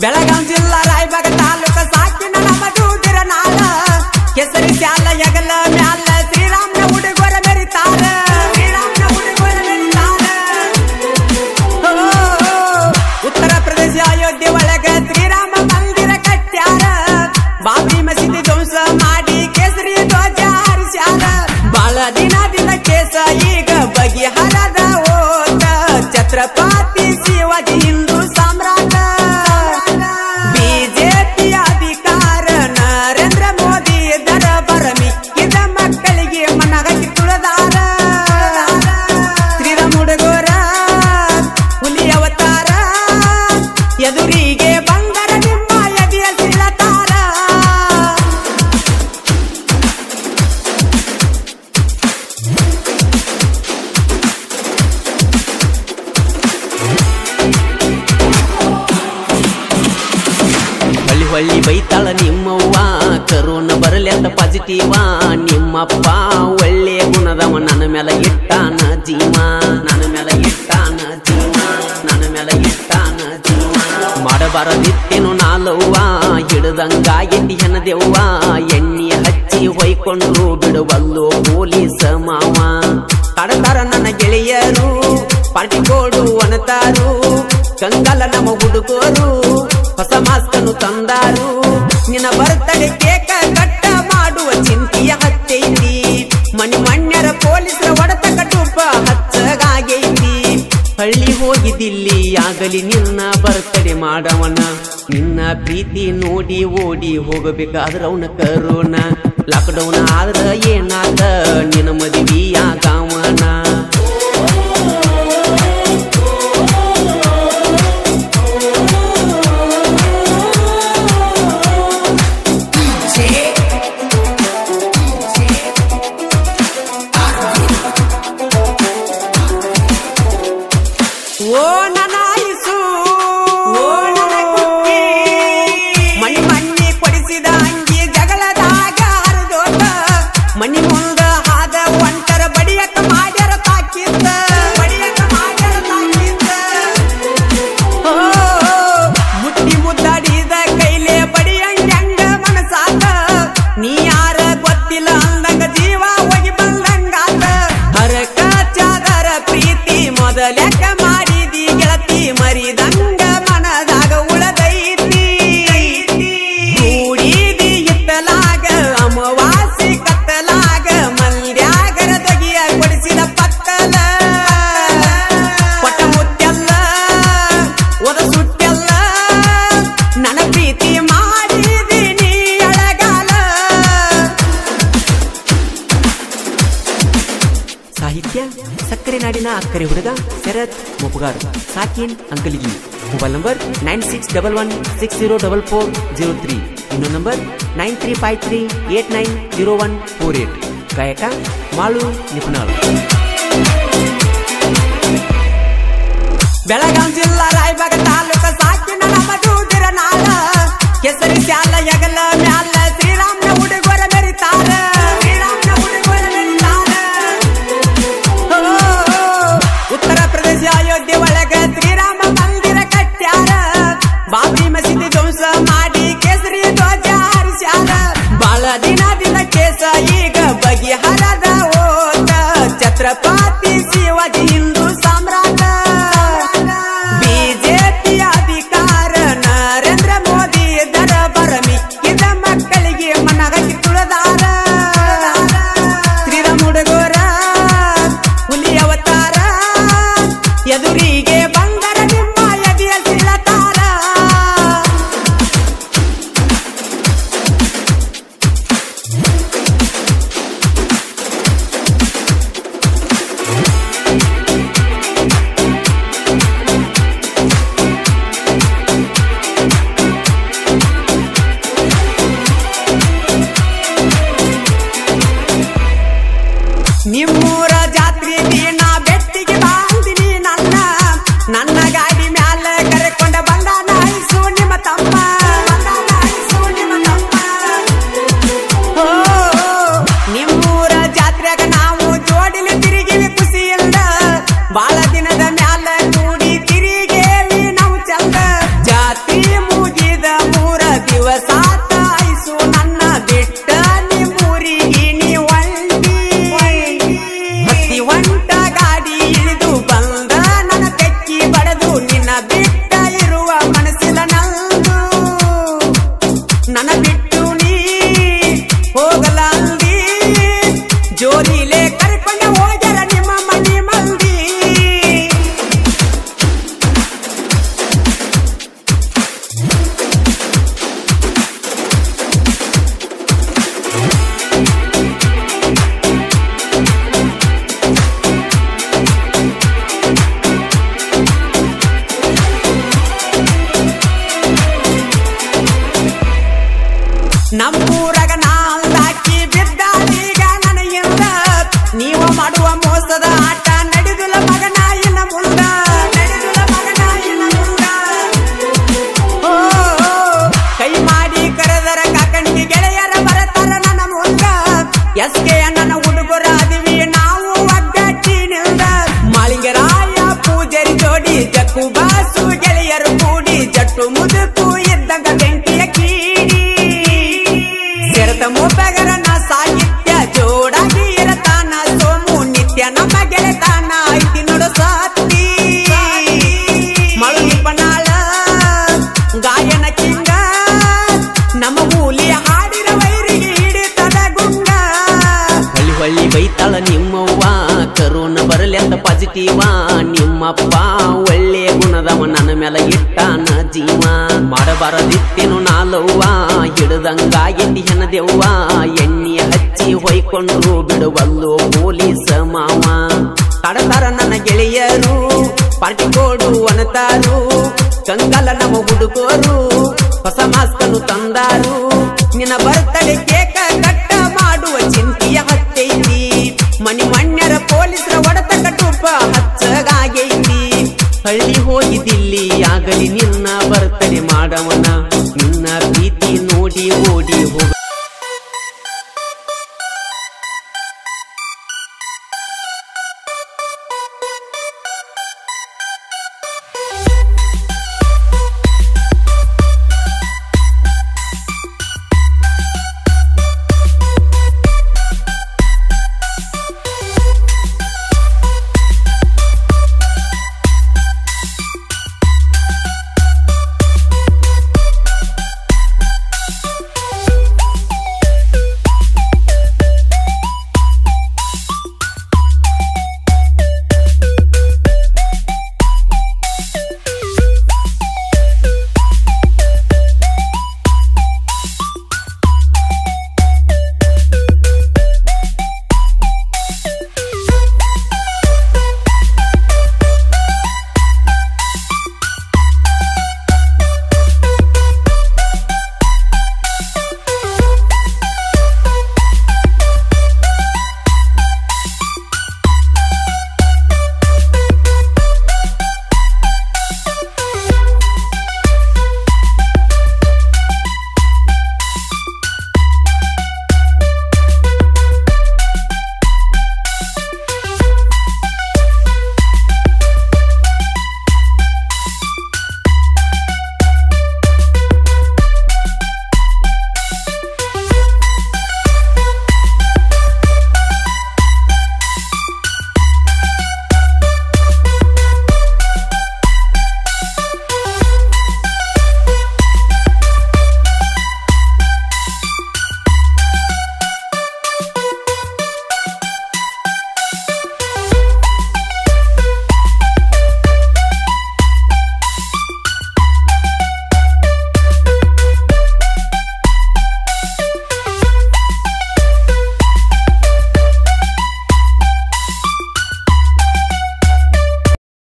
ಬೆಳಗಾಂ ಜಿಲ್ಲಾ ರಾಯಬಾಗ ತಾಲೂಕ ಸಾಕಿನ ನಮ್ಮ ದೂದಿರ ನಾಳ ಕೆಸರಿ ಶಾಲ ಯಗಲ ಮ್ಯಾಲ ಶ್ರೀರಾಮ್ನ ಹುಡುಗರ ಮೆರಿತಾರ ಶ್ರೀರಾಮ್ನ ಹುಡುಗರ ಮೆರಿತಾರ ಓ, ಉತ್ತರ ಪ್ರದೇಶ ಅಯೋಧ್ಯೆ ಒಳಗ ಶ್ರೀರಾಮ ಮಂದಿರ ಕಟ್ಟ್ಯಾರ ಬಾಬರಿ ಮಸೀದಿ ಧ್ವಂಸ ಮಾಡಿ ಕೇಸರಿ ಧ್ವಜ ಹಾರಿಸ್ಯಾರ ಬಾಳ ದಿನದಿಂದ ಕೇಸ ಈಗ ಬಗೆಹರದ ಹೋತ ಛತ್ರಪತಿ ಶಿವಾಜಿ ಹಿಂದೂ ಸಾಮ್ರಾಟ ಬಿಜೆಪಿ ಅಧಿಕಾರ ನರೇಂದ್ರ ಮೋದಿ ದರಬರ ಮಿಕ್ಕಿದ ಮಕ್ಕಳಿಗೆ ಮನಗಟ್ಟಿ ತುಳದಾರ ಶ್ರೀರಾಮ್ ಹುಡುಗರ ಹುಲಿ ಅವತಾರ ಎದುರಿಗೆ ಬಂದರ ನಿಮ್ಮ ಎದೆಯ ಸಿಳತಾರ ಹೊಳ್ಳಿ ಹೊಳ್ಳಿ ಬೈತಾಳ ನಿಮ್ಮವ್ವ ಕರೋನ ಬರಲಿ ಅಂತ ಪಾಸಿಟಿವ ನಿಮ್ಮಪ್ಪ ಒಳ್ಳೆ ಗುಣದವ ನನ್ನ ಮೇಲೆ ಇಟ್ಟಾನ ಜೀವ ನನ್ನ ಮೇಲೆ ಇಟ್ಟಾನ ಜೀವ ನನ್ನ ಮೇಲೆ ಇಟ್ಟಾನ ಜೀವ ಮಾಡಬಾರದಿತ್ತೇನು ನಾಲವ್ವ ಹಿಡ್ದಂಗ ಎಣ್ಣಿ ಹೆಣದೆವ್ವ ಎಣ್ಣೆ ಹಚ್ಚಿ ಹೊಯ್ಕೊಂಡ್ರು ಬಿಡುವಲ್ಲೋ ಪೊಲೀಸ ಮಾವ ತಡತಾರ ನನ್ನ ಗೆಳೆಯರು ಪಾರ್ಟಿ ಕೋಡು ಅನತಾರು ಕಂಗಲ ನಮ್ಮ ಹುಡುಗರು ಹೊಸ ಮಾಸ್ಕನ್ನು ತಂದಾರು ನಿನ್ನ ಬರ್ತಡೆ ಕೇಕ ಕಟ್ಟ ಮಾಡುವ ಚಿಂತೆಯ ಹತ್ತೈತಿ ಮಣಿ ಮಣ್ಯರ ಪೊಲೀಸರ ಒಡತ ಕಟುಪ ಹಚ್ಚಗಾಗೈತಿ ಹಳ್ಳಿ ಹೋಗಿದ್ದಿಲ್ಲಿ ಆಗಲಿ ನಿನ್ನ ಬರ್ತಡೆ ಮಾಡವನ ನಿನ್ನ ಪ್ರೀತಿ ನೋಡಿ ಓಡಿ ಹೋಗಬೇಕಾದ್ರ ಅವನ ಕರೋನ ಲಾಕ್ಡೌನ್ ಆದ್ರ ಏನಾದ ನಿನ್ನ ಮದುವೆಯಾಗವನ ಓ ನನ್ನ ಆಯುಸು ಓ ನನ್ನ ಕುಕ್ಕಿ ಮಣಿ ಮಣ್ಣಿ ಕೊಡಿಸಿದ ಅಂಗಿ ಜಗಳದಾಗ ಹರಿದೋತ ಮಣಿ ಮುಂದ ಹಾದ ಒಂಟರ ಬಡಿಯಕ ಮಾಡ್ಯಾರ ತಾಕಿದ್ದ ಬಡಿಯಕ ಮಾಡ್ಯಾರ ತಾಕಿದ್ದ ಓ, ಮುಟ್ಟಿ ಮುದ್ದಾಡಿದ ಕೈಲೆ ಬಡಿಯಂಗ ಮನಸಾತ ನೀ ಯಾರ ಗೊತ್ತಿಲ್ಲ ಅಂದಂಗ ಜೀವ ಹೋಗಿ ಬಂದಂಗಾತ ಹರಕ ಚಾದರ ಪ್ರೀತಿ ಮೊದಲೆಕ್ಕ ಮಾಡಿದಿ ಗೆಳತಿ ಮರಿದಂಗ ಮನದಾಗ ಉಳದೈತಿ ಕೂಡಿದಿ ಇತ್ತಲಾಗ ಅಮವಾಸಿ ಕತ್ತಲಾಗ ಮಲ್ಯಾಗರ ದಗಿಯ ಕೊಡಿಸಿದ ಪತ್ತಲ ಪಟ ಮುತ್ತೆಲ್ಲ ಒದ ಸುಟ್ಟೆಲ್ಲ ನನ್ನ ಪ್ರೀತಿ ಮಾಡಿದೀನಿ ಅಳಗಾಲ ಸಾಹಿತ್ಯ ಸಕ್ಕರೆ ನಾಡಿನ ಅಕ್ಕರೆ ಹುಡುಗ ಶರತ್ ಮೊಪಗಾರ್ ಸಾಕಿನ್ Ankaligi mobile number nine six double one six zero double four zero three ಇನ್ನೊಂದು number nine three five three eight nine zero one four eight ಗಾಯಕ ಮಾಳು ನಿಪುಣಾಳು ಬೆಳಗಾಂ ಜಿಲ್ಲಾ ರಾಯಬಾಗ ತಾಲೂಕ ಸಾಕಿನ ನಮ್ಮ ದೂದಿರ ನಾಳ ಕೆಸರಿ ಶಾಲ ಯಗಲ ಮ್ಯಾಲ ಶ್ರೀರಾಮ್ನ ಹುಡುಗರ ಮೆರಿತಾರ ಶ್ರೀರಾಮ್ನ ಹುಡುಗರ ಮೆರಿತಾರ ಓ, ಉತ್ತರ ಪ್ರದೇಶ ಅಯೋಧ್ಯೆ ಒಳಗ ಶ್ರೀರಾಮ ಮಂದಿರ ಕಟ್ಟ್ಯಾರ ಬಾಬರಿ ಮಸೀದಿ ಧ್ವಂಸ ಮಾಡಿ ಕೇಸರಿ ಧ್ವಜ ಹಾರಿಸ್ಯಾರ ಬಾಳ ದಿನದಿಂದ ಕೇಸ ಈಗ ಬಗೆಹರದ ಹೋತ ಛತ್ರಪತಿ ಶಿವಾಜಿ ಹಿಂದೂ ಸಾಮ್ರಾಟ ಬಿಜೆಪಿ ಅಧಿಕಾರ ನರೇಂದ್ರ ಮೋದಿ ದರಬರ ಮಿಕ್ಕಿದ ಮಕ್ಕಳಿಗೆ ಮನಗಟ್ಟಿ ತುಳದಾರ ಶ್ರೀರಾಮ್ ಹುಡುಗರ ಹುಲಿ ಅವತಾರ ಎದುರಿಗೆ ಬಂದರ ನಿಮ್ಮ ಎದೆಯ ಸಿಳತಾರ ನಿಮ್ಮೂರ ಜಾತ್ರೆ ದಿನ ಬೆಟ್ಟಿಗೆ ಬಾಂದಿನಿ ನನ್ನ ಜಕ್ಕು ಬಾಸು ಗೆಳೆಯರು ಕೂಡಿ ಜಟ್ಟು ಮುದುಕು ಇದ್ದಾಗ ಬೆಂಕಿಯ ಕೀಡಿ ಸೆರತ ಮೋಪಗರನ ಸಾಹಿತ್ಯ ಜೋಡಾಗಿ ಇರತಾನ ಸೋಮು ನಿತ್ಯ ನಮ್ಮ ಗೆಳೆತಾನ ಐತಿ ನೋಡು ಸಾತ್ತಿ ಮಳುಗಿ ಪನಾಳ ಗಾಯನ ಕಿಂಗ ನಮ್ಮ ಮೂಲಿ ಹಾಡಿರ ವೈರಿಗೆ ಹಿಡಿತದ ಗುಂಗ ಹೊಳ್ಳಿ ಹೊಳ್ಳಿ ಬೈತಾಳ ನಿಮ್ಮವ್ವ ಕರೋನ ಬರಲಿ ಅಂತ ಪಾಸಿಟಿವ ನಿಮ್ಮಪ್ಪ ಒಳ್ಳೆ ಗುಣದವ ನನ್ನ ಮೇಲೆ ಇಟ್ಟಾನ ಜೀವ ಮಾಡಬಾರದಿತ್ತೇನು ನಾಲವ್ವ ಹಿಡ್ದಂಗಾಗಿದ್ದಿ ಹೆಣದೆವ್ವ ಎಣ್ಣೆ ಹಚ್ಚಿ ಹೊಯ್ಕೊಂಡು ಬಿಡುವಲ್ಲೋ ಪೊಲೀಸ ಮಾವ ತಡತಾರ ನನ್ನ ಗೆಳೆಯರು ಪಾರ್ಟಿ ಕೋಡು ಅನತಾರು ಕಂಗಾಲ ನಮ್ಮ ಹುಡುಗರು ಹೊಸ ಮಾಸ್ಕನು ತಂದಾರು ನಿನ್ನ ಬರ್ತಡೆ ಕೇಕ ಕಟ್ಟ ಮಾಡುವ ಚಿಂತೆಯ ಹತ್ತೈತಿ ಮನಿ ಮಣ್ಯರ ಪೊಲೀಸರ ಒಡತ ಕಟುಪ ಹಚ್ಚಗಾಗೈತಿ ಹಳ್ಳಿ ಹೋಗಿದ್ದಿಲ್ಲಿ ಆಗಲಿ ನಿನ್ನ